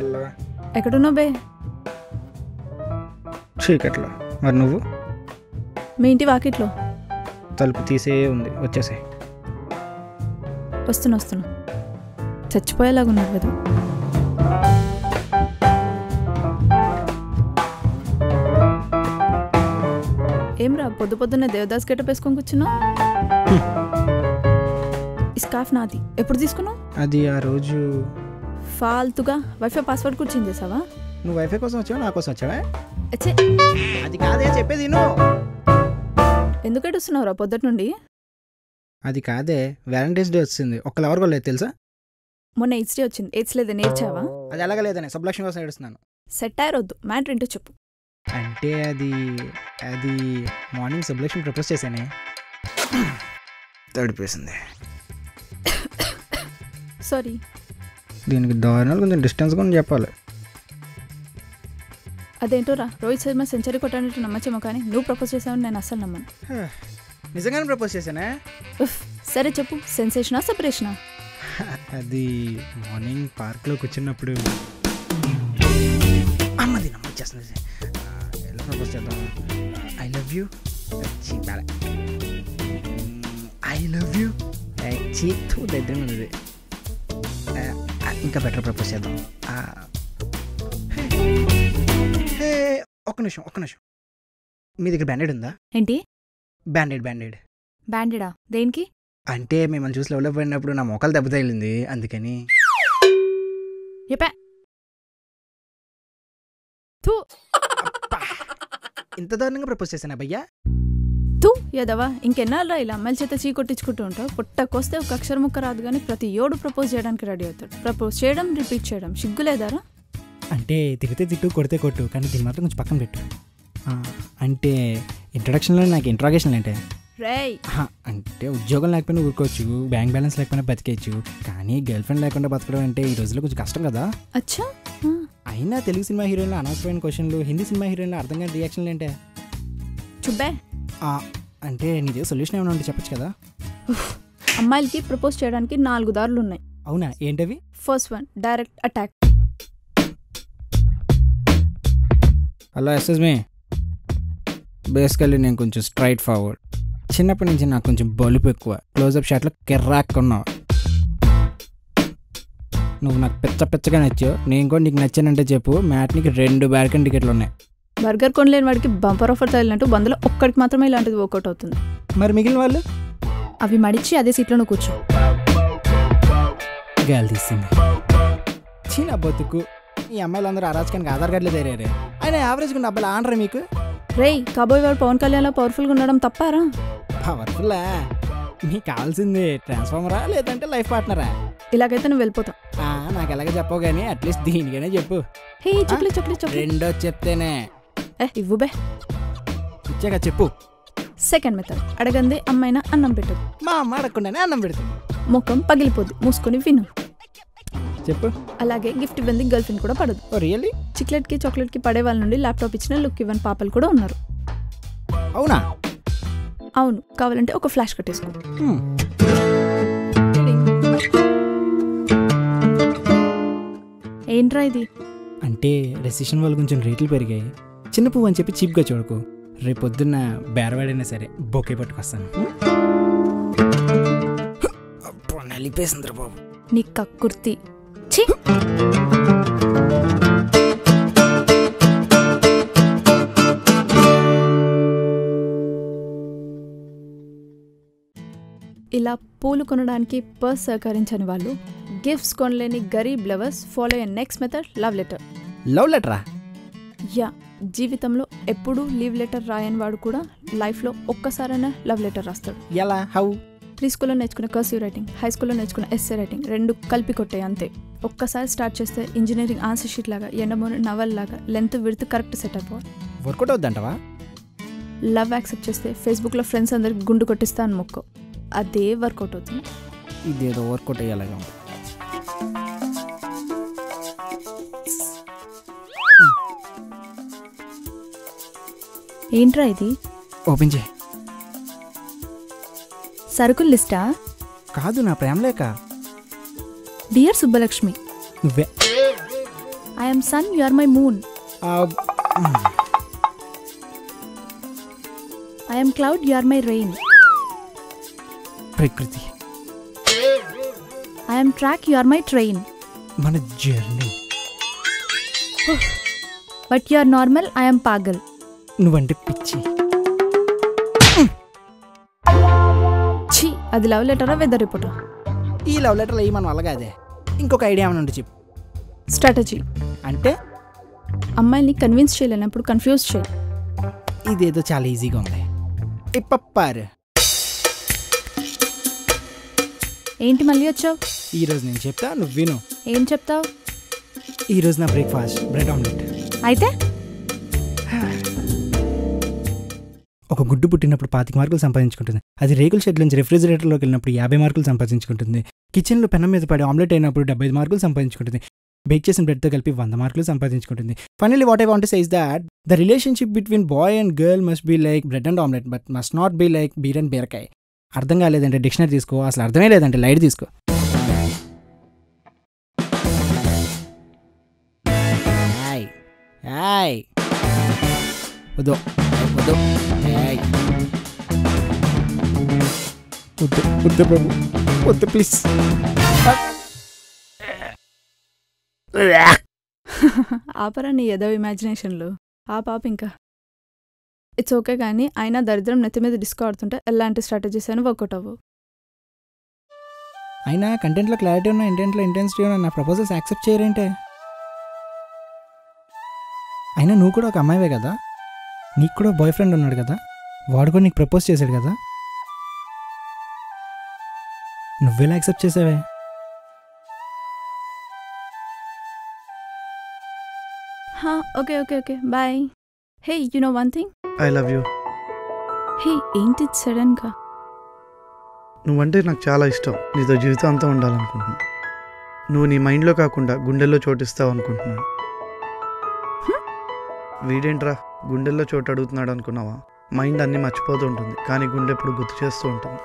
మెల్లగా ఎక్కడున్నావు బే చీకట్లో మరి నువ్వు మీ ఇంటి వాకిట్లో తలుపు తీసే ఉంది వచ్చేసే వస్తున్నా వస్తున్నా చచ్చిపోయేలాగున్నాడు కదా ఏం రా పొద్దు పొద్దున్నే దేవదాస్ గెటప్ వేసుకొని కూర్చున్నావు ఈ స్కార్ఫ్ నాది ఎప్పుడు తీసుకున్నావు అది ఆ రోజు ఫాల్తుగా వైఫై పాస్వర్డ్ కూడా చేంజ్ చేసావా నువ్వు వైఫై కోసం వచ్చావా నా కోసం వచ్చావా అచ్చే అది కాదే చెప్పేది నువ్వు ఎందుకు ఏడుస్తున్నావు రా పొద్దుట నుండి అది కాదే వ్యాలంటైన్స్ డే వచ్చింది ఒక్క లవర్ కూడా లేదు తెలుసా మొన్న ఎయిడ్స్ డే వచ్చింది ఎయిడ్స్ లేదా నేర్చావా అది ఎలాగ లేదనే సబ్లక్ష్మి కోసం ఏడుస్తున్నాను సెట్ అయ్యరొద్దు మ్యాటర్ ఏంటో చెప్పు అంటే అది అది మార్నింగ్ సబ్లక్ష్మి ప్రపోజ్ చేశానే తడిపేసింది సారీ దీనికి దారుణాలు కొంచెం డిస్టెన్స్ కూడా చెప్పాలి అదేంటో రా రోహిత్ శర్మ సెంచరీ కొట్టానంటూ నమ్మచ్చేమో కానీ నువ్వు ప్రపోజ్ చేసావని నేను అస్సలు నమ్మను నిజంగానే ప్రపోజ్ చేశానే ఉఫ్, సరే చెప్పు సెన్సేషనా సెపరేషనా అది మార్నింగ్ పార్క్లో కూర్చున్నప్పుడు అమ్మది నమ్మ వచ్చేస్తుంది ఎలా ప్రపోజ్ చేద్దాం I love you I love you చీ తూ దగ్గర ఉంది ఆ, ఆ, ఇంకా బెటర్ ప్రపోజ్ చేద్దాం ఆ, హే, హే, ఒక్క నిమిషం ఒక్క నిమిషం మీ దగ్గర బ్యాండెడ్ ఉందా ఏంటి బ్యాండెడ్ బ్యాండెడ్ బ్యాండెడా దేనికి అంటే మిమ్మల్ని చూసి లెవెల్ పడినప్పుడు నా మొక్కలు దెబ్బ తగిలింది అందుకని చెప్పా తూ ఇంత దారుణంగా ప్రపోజ్ చేశానా భయ్యా తూ యదవా ఇంకెన్నాళ్ళరా ఇలా అమ్మాయిల చేత చీ కొట్టించుకుంటూ ఉంటావు పుట్టకొస్తే ఒక అక్షర ముక్క రాదు కానీ ప్రతి యోడు ప్రపోజ్ చేయడానికి రెడీ అవుతాడు ప్రపోజ్ చేయడం రిపీట్ చేయడం సిగ్గులేదారా అంటే తిరిగితే తిట్టు కొడితే కొట్టు కానీ దీన్ని మాత్రం కొంచెం పక్కన పెట్టు ఆ, అంటే ఇంట్రడక్షన్లో నాకు ఇంట్రాగేషన్ అంటే రేయ్ ఆహా, అంటే ఉద్యోగం లేకపోయినా ఊరుకోవచ్చు బ్యాంక్ బ్యాలెన్స్ లేకపోయినా బతికేయచ్చు కానీ గర్ల్ ఫ్రెండ్ లేకుండా బతకడం అంటే ఈ రోజుల్లో కొంచెం కష్టం కదా అచ్చా ఆ, అయినా తెలుగు సినిమా హీరోయిన్లు అనవసరమైన క్వశ్చన్లు హిందీ సినిమా హీరోయిన్లు అర్థం కాని రియాక్షన్లు ఏంటే చుబ్బే ఆ, అంటే నీ దగ్గర సొల్యూషన్ ఏమైనా ఉంటే చెప్పచ్చు కదా అమ్మాయిలకి ప్రపోజ్ చేయడానికి నాలుగు దారులు ఉన్నాయి అవునా ఏంటవి first one direct attack hello ఎస్ఎస్ మీ బేసికల్లీ నేను కొంచెం స్ట్రైట్ ఫార్వర్డ్ చిన్నప్పటి నుంచి నాకు కొంచెం బలుపు ఎక్కువ క్లోజప్ షాట్లో కెర్రాక్ ఉన్నావు నువ్వు నాకు పిచ్చ పిచ్చగా నచ్చావు నేను కూడా నీకు నచ్చానంటే చెప్పు మ్యాట్నికి రెండు బ్యారికన్ టికెట్లు ఉన్నాయి బర్గర్ కొనలేని వాడికి బంపర్ ఆఫర్ తగిలినట్టు వందలో ఒక్కడికి మాత్రమే ఇలాంటిది వర్కౌట్ అవుతుంది మరి మిగిలిన వాళ్ళు అవి మడిచి అదే సీట్లో నువ్వు కూర్చో గాలి తీసింది చిన్న బతుకు ఈ అమ్మాయిలు అందరూ అరాచకానికి ఆధార్ కార్డులు తయారే అయినా యావరేజ్గా ఉన్న అబ్బాయిలు ఆనరా మీకు రేయ్ కాబోయే వాడు పవన్ కళ్యాణ్లో పవర్ఫుల్గా ఉండడం తప్పారా పవర్ఫుల్లా మీకు కావాల్సింది ట్రాన్స్ఫార్మరా లేదంటే లైఫ్ పార్ట్నరా ఇలాగైతే నువ్వు వెళ్ళిపోతావు ఆ, నాకు ఎలాగ చెప్పవు కానీ అట్లీస్ట్ దీనికైనా చెప్పు హే చొక్లే చొక్లే చొక్లే రెండో చెప్తేనే ఏ ఇవ్వు బే ఇచ్చాక చెప్పు సెకండ్ మెథడ్ అడగంది అమ్మాయినా అన్నం పెట్టదు మా అమ్మ అడగకుండానే అన్నం పెడుతుంది ముఖం పగిలిపోద్ది మూసుకొని విను చెప్పు అలాగే గిఫ్ట్ ఇవ్వంది గర్ల్ ఫ్రెండ్ కూడా పడదు ఓ రియల్లీ చిక్లెట్కి చాక్లెట్కి పడే వాళ్ళ నుండి ల్యాప్టాప్ ఇచ్చిన లుక్ ఇవ్వని పాపలు కూడా ఉన్నారు అవునా అవును కావాలంటే ఒక ఫ్లాష్ కట్టేసుకో హ్మ్. ఏంట్రా ఇది అంటే రెసిషన్ వల్ల కొంచెం రేట్లు పెరిగాయి చిన్న పువ్వు అని చెప్పి చీప్గా చూడకు రేపు పొద్దున్న బేరవాడైనా సరే బొకే పట్టుకొస్తాను అబ్బో, నలిపేసిందిరా బాబు నీ కక్కుర్తి ఛీ ఇలా పూలు కొనడానికి పర్స్ సహకరించని వాళ్ళు గిఫ్ట్స్ కొనలేని గరీబ్ లవర్స్ ఫాలో అయ్యే next method love letter love లెటరా యా జీవితంలో ఎప్పుడూ లీవ్ లెటర్ రాయని వాడు కూడా లైఫ్లో ఒక్కసారైనా లవ్ లెటర్ రాస్తాడు ఎలా హౌ ప్రీ స్కూల్లో నేర్చుకున్న కర్సివ్ రైటింగ్ హై స్కూల్లో నేర్చుకున్న ఎస్ఏ రైటింగ్ రెండు కలిపి కొట్టాయి అంతే ఒక్కసారి స్టార్ట్ చేస్తే ఇంజనీరింగ్ ఆన్సర్ షీట్ లాగా ఎండమూరి నవల్ లాగా లెంత్ విడత్ కరెక్ట్ సెట్ అయిపోవాలి వర్కౌట్ అవుద్దంటవా లవ్ యాక్సెప్ట్ చేస్తే ఫేస్బుక్లో ఫ్రెండ్స్ అందరికి గుండు కొట్టిస్తా అని మొక్కో అదే వర్కౌట్ అవుతుంది ఇదేదో వర్కౌట్ అయ్యేలాగా ఉంది. ఏంట్రా ఇది ఓపెన్ చేయి సరుకుల లిస్టా కాదు నా ప్రేమ లేక డియర్ సుబ్బలక్ష్మి నువ్వే I'm sun you are my moon I'm cloud you are my rain ప్రకృతి I'm track you are my train మన journey but you are normal I'm పాగల్ నువ్వంటే పిచ్చి ఛీ అది లవ్ లెటరా వెదర్ రిపోర్టా ఈ లవ్ లెటర్లు అయ్యి మనం అలాగే ఇంకొక ఐడియా ఏమైనా ఉంటే చెప్పు స్ట్రాటజీ అంటే అమ్మాయిల్ని కన్విన్స్ చేయలేనప్పుడు కన్ఫ్యూజ్ చేయి ఇదేదో చాలా ఈజీగా ఉంది ఇప్పప్పారు ఏంటి మళ్ళీ వచ్చావు ఈరోజు నేను చెప్తా నువ్వు విను ఏం చెప్తావు ఈరోజు నా బ్రేక్ఫాస్ట్ బ్రెడ్ ఆమ్లెట్ అయితే ఒక గుడ్డు పుట్టినప్పుడు పాతిక మార్కులు సంపాదించుకుంటుంది అది రేకుల షెడ్ నుంచి రెఫ్రిజిరేటర్లోకి వెళ్ళినప్పుడు యాభై మార్కులు సంపాదించుకుంటుంది కిచెన్లో పెనం మీద పడి ఆమ్లెట్ అయినప్పుడు డెబ్బై ఐదు మార్కులు సంపాదించుకుంటుంది బేక్ చేసిన బ్రెడ్తో కలిపి వంద మార్కులు సంపాదించుకుంటుంది finally what I want says that the relationship between boy and girl must be like bread and omelette but must not be like beer and బీరకాయ అర్థం కాలేదంటే డిక్షనరీ తీసుకో అసలు అర్థమే లేదంటే లైట్ తీసుకో హాయ్ హాయ్ వద్దు వద్దు హాయ్ వద్దు వద్దు బాబు వద్దు ప్లీజ్ ఆపరా నీ ఏదో ఇమాజినేషన్లో ఆ పాప ఇంకా ఇట్స్ ఓకే కానీ అయినా దరిద్రం నెత్తి మీద డిస్కో ఆడుతుంటే ఎలాంటి స్ట్రాటజీస్ అయినా వర్కౌట్ అవ్వవు అయినా కంటెంట్లో క్లారిటీ ఉన్నా ఇంటెంట్లో ఇంటెన్సిటీ ఉన్నా నా ప్రపోజల్స్ యాక్సెప్ట్ చేయరేంటే అయినా నువ్వు కూడా ఒక అమ్మాయివే కదా నీకు కూడా బాయ్ ఫ్రెండ్ ఉన్నాడు కదా వాడు కూడా నీకు ప్రపోజ్ చేశాడు కదా నువ్వెలా యాక్సెప్ట్ చేసావే హా okay okay okay bye hey you know one thing I love you hey ఏంటి సడన్గా నువ్వంటే నాకు చాలా ఇష్టం నీతో జీవితాంతం ఉండాలనుకుంటున్నా నువ్వు నీ మైండ్లో కాకుండా గుండెల్లో చోటిస్తావు అనుకుంటున్నాను వీడేంట్రా గుండెల్లో చోటు అడుగుతున్నాడు అనుకున్నావా మైండ్ అన్నీ మర్చిపోతూ ఉంటుంది కానీ గుండె ఎప్పుడు గుర్తు చేస్తూ ఉంటుంది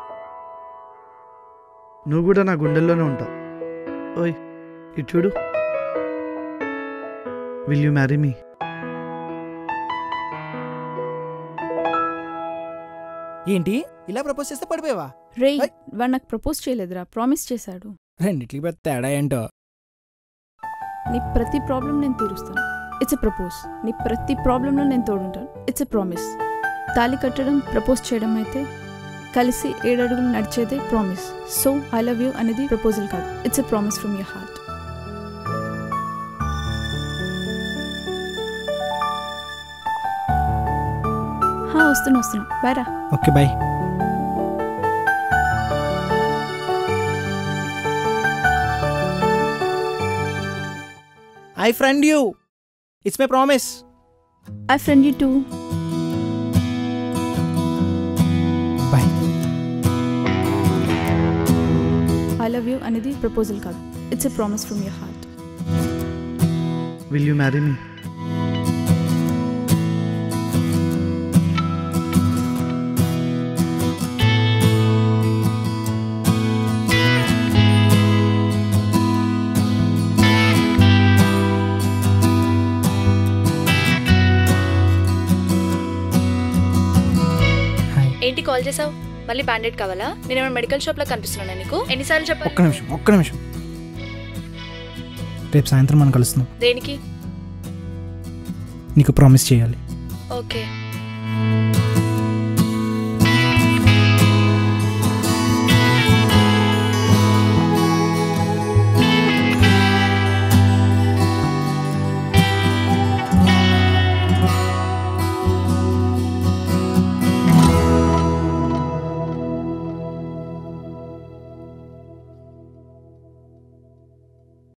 నువ్వు కూడా నా గుండెల్లోనే ఉంటావు ఓయ్ ఇటు చూడు విల్ యూ మ్యారీ మీ ఏంటి ఇలా ప్రపోజ్ చేస్తే పడిపోయావా రే Hey. వాడు నాకు ప్రపోజ్ చేయలేదురా ప్రామిస్ చేశాడు రెండిట్లకి పెద్ద తేడా ఏంటో నీ ప్రతి ప్రాబ్లం నేను తీరుస్తాను ఇట్స్ ఎ ప్రపోజ్ నీ ప్రతి ప్రాబ్లంలో నేను తోడుంటాను ఇట్స్ ఎ ప్రామిస్ తాళి కట్టడం ప్రపోజ్ చేయడం అయితే కలిసి ఏడడుగులు నడిచేదే promise so I love you అనేది ప్రపోజల్ కాదు it's a promise from your heart వస్తున్నా వస్తున్నా బాయ్ రా okay bye I friend you it's my promise I friend you too bye I love you అనేది ప్రపోజల్ కాదు it's a promise from your heart will you marry me hi ఏంటి call చేసావు మళ్ళీ banded కావాలా నేను ఏమైనా medical shop లో కనిపిస్తున్నాను నీకు ఎన్నిసార్లు చెప్పాలి ఒక్క నిమిషం ఒక్క నిమిషం రేపు సాయంత్రం మనం కలుస్తున్నాం దేనికి నీకు ప్రామిస్ చేయాలి ఓకే